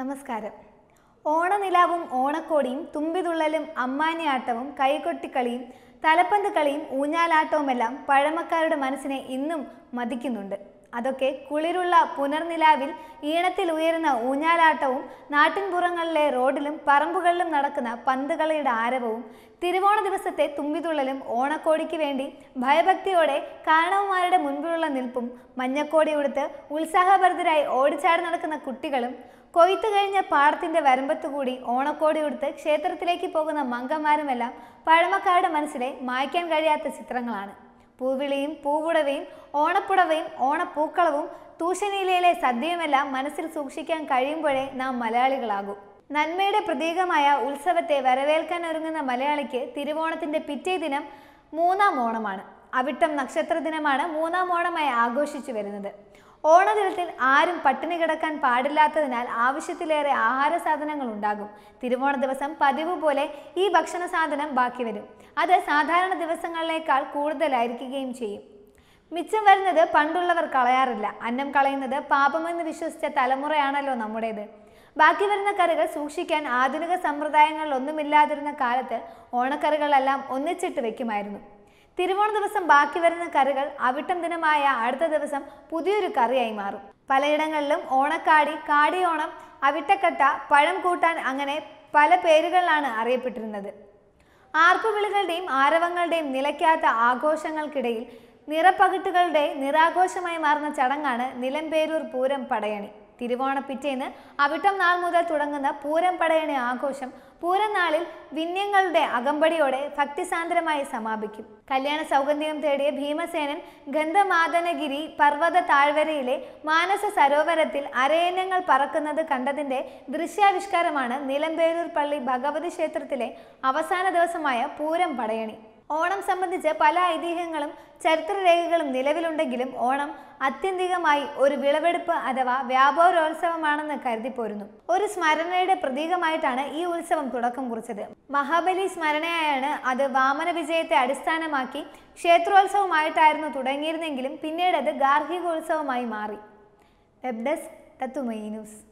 നമസ്കാരം ഓണനിലാവും ഓണക്കോടിയും തുമ്പിതുള്ളലും അമ്മാനിയാട്ടവും കൈകൊട്ടിക്കളിയും തലപ്പന്ത് കളിയും ഊഞ്ഞാലാട്ടവുമെല്ലാം പഴമക്കാരുടെ മനസ്സിനെ ഇന്നും മതിക്കുന്നുണ്ട് അതൊക്കെ കുളിരുള്ള പുനർനിലാവിൽ ഈണത്തിൽ ഉയരുന്ന ഊഞ്ഞാലാട്ടവും നാട്ടിൻപുറങ്ങളിലെ റോഡിലും പറമ്പുകളിലും നടക്കുന്ന പന്തുകളിയുടെ ആരവവും തിരുവോണ ദിവസത്തെ തുമ്പിതുള്ളലും ഓണക്കോടിക്ക് വേണ്ടി ഭയഭക്തിയോടെ കാരണവന്മാരുടെ മുൻപിലുള്ള നിൽപ്പും മഞ്ഞക്കോടി ഉടുത്ത് ഉത്സാഹഭരിതരായി ഓടിച്ചാടി നടക്കുന്ന കുട്ടികളും കൊയ്ത്ത് കഴിഞ്ഞ പാടത്തിന്റെ വരമ്പത്തുകൂടി ഓണക്കോടി ഉടുത്ത് ക്ഷേത്രത്തിലേക്ക് പോകുന്ന മങ്കന്മാരുമെല്ലാം പഴമക്കാരുടെ മനസ്സിലെ മായ്ക്കാൻ കഴിയാത്ത ചിത്രങ്ങളാണ് പൂവിളിയും പൂവുടവയും ഓണപ്പുടവയും ഓണപ്പൂക്കളവും തൂശനീലയിലെ സദ്യയുമെല്ലാം മനസ്സിൽ സൂക്ഷിക്കാൻ കഴിയുമ്പോഴേ നാം മലയാളികളാകൂ നന്മയുടെ പ്രതീകമായ ഉത്സവത്തെ വരവേൽക്കാൻ ഒരുങ്ങുന്ന മലയാളിക്ക് തിരുവോണത്തിന്റെ പിറ്റേ ദിനം മൂന്നാം ഓണമാണ് അവിട്ടം നക്ഷത്ര ദിനമാണ് മൂന്നാം ഓണമായി ആഘോഷിച്ചു വരുന്നത് ഓണദിനത്തിൽ ആരും പട്ടിണി കിടക്കാൻ പാടില്ലാത്തതിനാൽ ആവശ്യത്തിലേറെ ആഹാര സാധനങ്ങൾ ഉണ്ടാകും തിരുവോണ ദിവസം പതിവ് പോലെ ഈ ഭക്ഷണ സാധനം ബാക്കി വരും അത് സാധാരണ ദിവസങ്ങളിലേക്കാൾ കൂടുതലായിരിക്കുകയും ചെയ്യും മിച്ചം വരുന്നത് പണ്ടുള്ളവർ കളയാറില്ല അന്നം കളയുന്നത് പാപമെന്ന് വിശ്വസിച്ച തലമുറയാണല്ലോ നമ്മുടേത് ബാക്കി വരുന്ന കറികൾ സൂക്ഷിക്കാൻ ആധുനിക സമ്പ്രദായങ്ങളിലൊന്നുമില്ലാതിരുന്ന കാലത്ത് ഓണക്കറികളെല്ലാം ഒന്നിച്ചിട്ട് വെക്കുമായിരുന്നു തിരുവോണ ദിവസം ബാക്കി വരുന്ന കറികൾ അവിട്ടം ദിനമായ അടുത്ത ദിവസം പുതിയൊരു കറിയായി മാറും പലയിടങ്ങളിലും ഓണക്കാടി കാടിയോണം അവിട്ടക്കട്ട പഴം കൂട്ടാൻ അങ്ങനെ പല പേരുകളിലാണ് അറിയപ്പെട്ടിരുന്നത് ആർപ്പുവിളികളുടെയും ആരവങ്ങളുടെയും നിലയ്ക്കാത്ത ആഘോഷങ്ങൾക്കിടയിൽ നിറപ്പകിട്ടുകളുടെ നിറാഘോഷമായി മാറുന്ന ചടങ്ങാണ് നിലമ്പേരൂർ പൂരം പടയണി തിരുവോണ പിറ്റേന്ന് അവിട്ടം നാൾ മുതൽ തുടങ്ങുന്ന പൂരം പടയണി ആഘോഷം പൂരം നാളിൽ വിന്യങ്ങളുടെ അകമ്പടിയോടെ ഭക്തിസാന്ദ്രമായി സമാപിക്കും കല്യാണ സൗഗന്ധികം തേടിയ ഭീമസേനൻ ഗന്ധമാദനഗിരി പർവ്വത താഴ്വരയിലെ മാനസ സരോവരത്തിൽ അരയന്നങ്ങൾ പറക്കുന്നത് കണ്ടതിന്റെ ദൃശ്യാവിഷ്കാരമാണ് നിലമ്പേരൂർ പള്ളി ഭഗവതി ക്ഷേത്രത്തിലെ അവസാന ദിവസമായ പൂരം പടയണി ഓണം സംബന്ധിച്ച് പല ഐതിഹ്യങ്ങളും ചരിത്രരേഖകളും നിലവിലുണ്ടെങ്കിലും ഓണം ആത്യന്തികമായി ഒരു വിളവെടുപ്പ് അഥവാ വ്യാപാരോത്സവമാണെന്ന് കരുതിപ്പോരുന്നു ഒരു സ്മരണയുടെ പ്രതീകമായിട്ടാണ് ഈ ഉത്സവം തുടക്കം കുറിച്ചത് മഹാബലി സ്മരണയായാണ് അത് വാമന വിജയത്തെ അടിസ്ഥാനമാക്കി ക്ഷേത്രോത്സവമായിട്ടായിരുന്നു തുടങ്ങിയിരുന്നെങ്കിലും പിന്നീട് അത് ഗാർഹികോത്സവമായി മാറി വെബ് ഡെസ്ക് തത്തുമൈ ന്യൂസ്